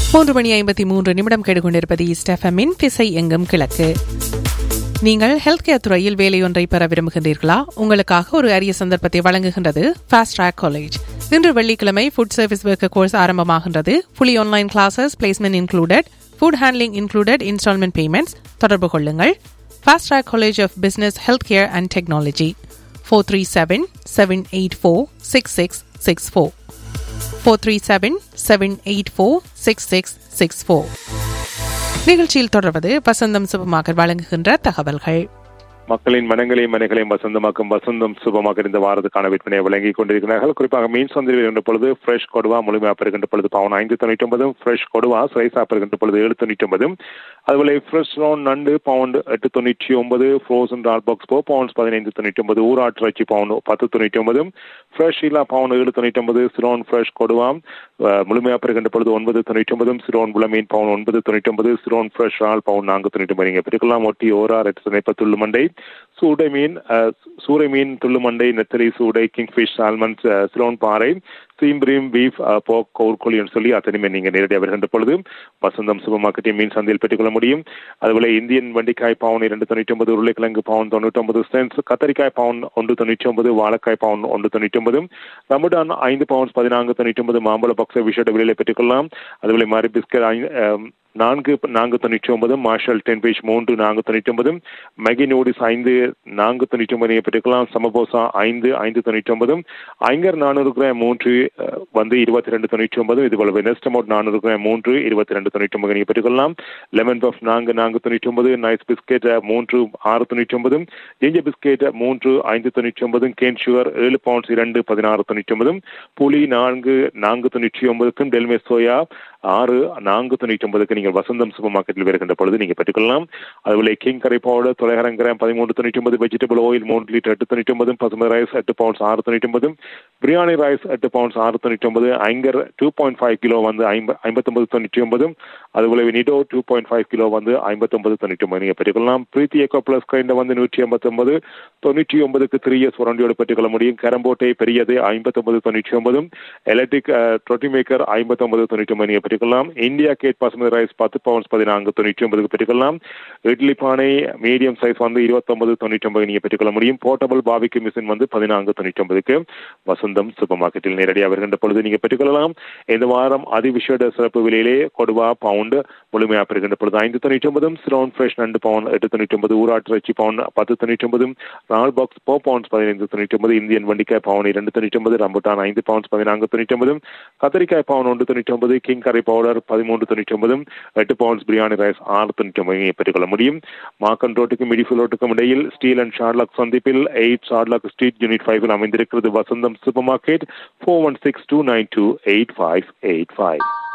மூன்று மணி ஐம்பத்தி மூன்று நிமிடம் கேட்டுக்கொண்டிருப்பது ஸ்டெஃபமின் திசை எங்கும் கிழக்கு நீங்கள் ஹெல்த் கேர் துறையில் வேலையொன்றை பெற விரும்புகின்றீர்களா உங்களுக்காக ஒரு அரிய சந்தர்ப்பத்தை வழங்குகின்றது ஃபாஸ்ட் ட்ராக் காலேஜ் இன்று வெள்ளிக்கிழமை ஃபுட் சர்வீஸ் ஒர்க்கர் கோர்ஸ் ஆரம்பமாகின்றது fully online classes placement included food handling included instalment payments தொடர்பு கொள்ளுங்கள் fast track college of business health care and technology four three seven seven eight four six six six four four three seven seven eight four six six six four நிகழ்ச்சியில் தொடர்வது வசந்தம் super market வழங்குகின்ற தகவல்கள் மக்களின் மனங்களையும் மனைகளையும் வசந்தமாக்கும் வசந்தம் சுபமாக இந்த வாரத்துக்கான விற்பனையை வழங்கிக் கொண்டிருக்கிறார்கள் குறிப்பாக மீன் சந்தையில் வருகின்ற பொழுது ஃப்ரெஷ் கொடுவா முழுமையாக பெறுகின்ற பொழுது பவுன் ஐந்து தொண்ணூற்றி ஒன்பதும் ஃப்ரெஷ் கொடுவா ஸ்லைஸாக பெறுகின்ற பொழுது ஏழு தொண்ணூற்றி ஒன்பதும் அதுபோல ஃப்ரெஷ் ரோன் நண்டு பவுண்ட் எட்டு தொண்ணூற்றி ஒன்பது ஃப்ரோசன் டால் பாக்ஸ் ஃபோர் பவுண்ட்ஸ் பதினைந்து தொண்ணூற்றி ஒன்பது ஊராட்டு இறைச்சி பவுண்ட் பத்து தொண்ணூற்றி ஒன்பதும் ஃப்ரெஷ் இல்லா பவுண்ட் ஏழு தொண்ணூற்றி ஒன்பது சிரோன் ஃப்ரெஷ் கொடுவாம் முழுமையாக பெறுகின்ற பொழுது ஒன்பது தொண்ணூற்றி ஒன்பதும் சிரோன் புலமீன் பவுன் ஒன்பது தொண்ணூற்றி ஒன்பது சிரோன் ஃப்ரெஷ் ஆல் பவுண்ட் நான்கு தொண்ணூற்றி ஒன்பது நீங்கள் பெருக்கலாம் ஒட்டி ஓரார் எட்டு தொண்ணூற்றி மண்டை சூடை மீன் சூறை மீன் துள்ளுமண்டை நெத்தலி சூடை கிங்ஃபிஷ் சால்மன் சிலோன் பாறை சீம்பிரீம் பீஃப் போக் கவுர்கோழின்னு சொல்லி அத்தனையுமே நீங்கள் நேரடியாக வருகின்ற பொழுது வசந்தம் சூப்பர் மார்க்கெட்டின் மீன் சந்தையில் பெற்றுக்கொள்ள முடியும் அதுபோல இந்தியன் வண்டிக்காய் பவுன் இரண்டு தொண்ணூற்றி ஒன்பது உருளைக்கிழங்கு பவுன் தொண்ணூற்றி ஒன்பது சென்ஸ் கத்தரிக்காய் பவுன் ஒன்று தொண்ணூற்றி ஒன்பது வாழைக்காய் பவுன் ஒன்று தொண்ணூற்றி ஒன்பது ரமடான் ஐந்து பவுன்ஸ் பதினான்கு தொண்ணூற்றி ஒன்பது மாம்பழ பக்ஸ விஷேட விலையில பெற்றுக்கொள்ளலாம் அதுபோல மாதிரி பிஸ்கட் நான்கு நான்கு தொண்ணூற்றி ஒன்பது மார்ஷல் டென் பேஜ் மூன்று நான்கு தொண்ணூற்றி ஒன்பது மெகி நூடிஸ் ஐந்து நான்கு தொண்ணூற்றி ஒன்பது நீங்கள் பெற்றுக்கலாம் சமபோசா ஐந்து ஐந்து தொண்ணூற்றி ஒன்பதும் ஐங்கர் நானூறு கிராம் மூன்று வந்து இருபத்தி ரெண்டு தொண்ணூற்றி ஒன்பது இது போல வெனஸ்ட் அமௌண்ட் நானூறு கிராம் மூன்று இருபத்தி ரெண்டு தொண்ணூற்றி ஒன்பது நீங்கள் பெற்றுக்கொள்ளலாம் லெமன் பஃப் நான்கு நான்கு தொண்ணூற்றி ஒன்பது நைஸ் பிஸ்கெட் மூன்று ஆறு தொண்ணூற்றி ஒன்பதும் ஜிஞ்சர் பிஸ்கெட் மூன்று ஐந்து தொண்ணூற்றி ஒன்பதும் கேன் சுகர் ஏழு பவுண்ட்ஸ் இரண்டு பதினாறு தொண்ணூற்றி ஒன்பதும் புளி நான்கு நான்கு தொண்ணூற்றி ஒன்பதுக்கும் டெல்மே சோயா ஆறு நான்கு தொண்ணூற்றி ஒன்பதுக்கு நீங்கள் வசந்தம் சூப்பர் மார்க்கெட்டில் வருகின்ற பொழுது நீங்கள் பெற்றுக்கொள்ளலாம் அதுபோல கிங் கரை பவுடர் தொலைகரம் கிராம் பதிமூன்று தொண்ணூற்றி ஒன்பது வெஜிடபிள் ஆயில் மூன்று லிட்டர் எட்டு தொண்ணூற்றி ஒன்பது பசுமதி ரைஸ் எட்டு பவுண்ட்ஸ் ஆறு தொண்ணூற்றி ஒன்பது பிரியாணி ரைஸ் எட்டு பவுண்ட்ஸ் ஆறு தொண்ணூற்றி ஒன்பது ஐங்கர் டூ பாயிண்ட் ஃபைவ் கிலோ வந்து ஐம்ப ஐம்பத்தொன்பது தொண்ணூற்றி ஒன்பது அதுபோல Nido two point five kilo வந்து ஐம்பத்தொன்பது தொண்ணூற்றி ஒன்பது நீங்கள் பெற்றுக்கொள்ளலாம் பிரீத்தி எக்கோ பிளஸ் கைண்ட வந்து நூற்றி ஐம்பத்தொன்பது தொண்ணூற்றி ஒன்பதுக்கு த்ரீ இயர்ஸ் வாரண்டியோடு பெற்றுக்கொள்ள முடியும் கேரம்போட்டை பெரியது ஐம்பத்தொன்பது தொண்ணூற்றி ஒன்பதும் எலக்ட்ரிக் ரொட்டி மேக்கர் ஐம்பத்தொன்பது தொண்ணூற்றி ஒன்பது நீங்கள் பெற்றுக்கொள்ளலாம் இந்தியா கேட் பாஸ்மதி ரைஸ் பத்து பவுண்ட்ஸ் பதினான்கு தொண்ணூற்றி ஒன்பதுக்கு பெற்றுக்கொள்ளலாம் இட்லி பானை மீடியம் சைஸ் வந்து இருபத்தொன்பது தொண்ணூற்றி ஒன்பது நீங்கள் பெற்றுக்கொள்ள முடியும் போர்ட்டபிள் பாபிக்கு மிஷின் வந்து பதினான்கு தொண்ணூற்றி ஒன்பதுக்கு வசந்தம் சூப்பர் மார்க்கெட்டில் நேரடியாக வருகின்ற பொழுது நீங்கள் பெற்றுக்கொள்ளலாம் இந்த வாரம் அதிவிஷேட சிறப்பு விலையிலே கொடுவா பவுண்டு முழுமையாக பெறுகின்ற பொழுது ஐந்து தொண்ணூற்றி ஒன்பதும் சிரோன் ஃப்ரெஷ் ரெண்டு பவுண்ட் எட்டு தொண்ணூற்றி ஒன்பது ஊராட்டு இறைச்சி பவுண்ட் பத்து தொண்ணூற்றி ஒன்பதும் நாலு பாக்ஸ் ஃபோர் பவுண்ட்ஸ் பதினைந்து தொண்ணூற்றி ஒன்பது இந்தியன் வண்டிக்காய் பவுன் இரண்டு தொண்ணூற்றி ஒன்பது ரம்புட்டான் ஐந்து பவுண்ட்ஸ் பதினான்கு தொண்ணூற்றி ஒன்பதும் கத்திரிக்காய் பவுன் ஒன்று தொண்ணூற்றி ஒன்பது கிங் கரை பவுடர் பதிமூன்று தொண்ணூற்றி ஒன்பதும் எட்டு பவுண்ட்ஸ் பிரியாணி ரைஸ் ஆறு தொண்ணூற்றி ஒன்பது பெற்றுக்கொள்ள முடியும் மாக்கன் ரோட்டுக்கும் மிடிஃபில் ரோட்டுக்கும் இடையில் ஸ்டீல் அண்ட் ஷார்லாக் சந்திப்பில் எயிட் ஷார்லாக் ஸ்ட்ரீட் யூனிட் ஃபைவ்ல அமைந்திருக்கிறது Vasantham super market four one six two nine two eight five eight five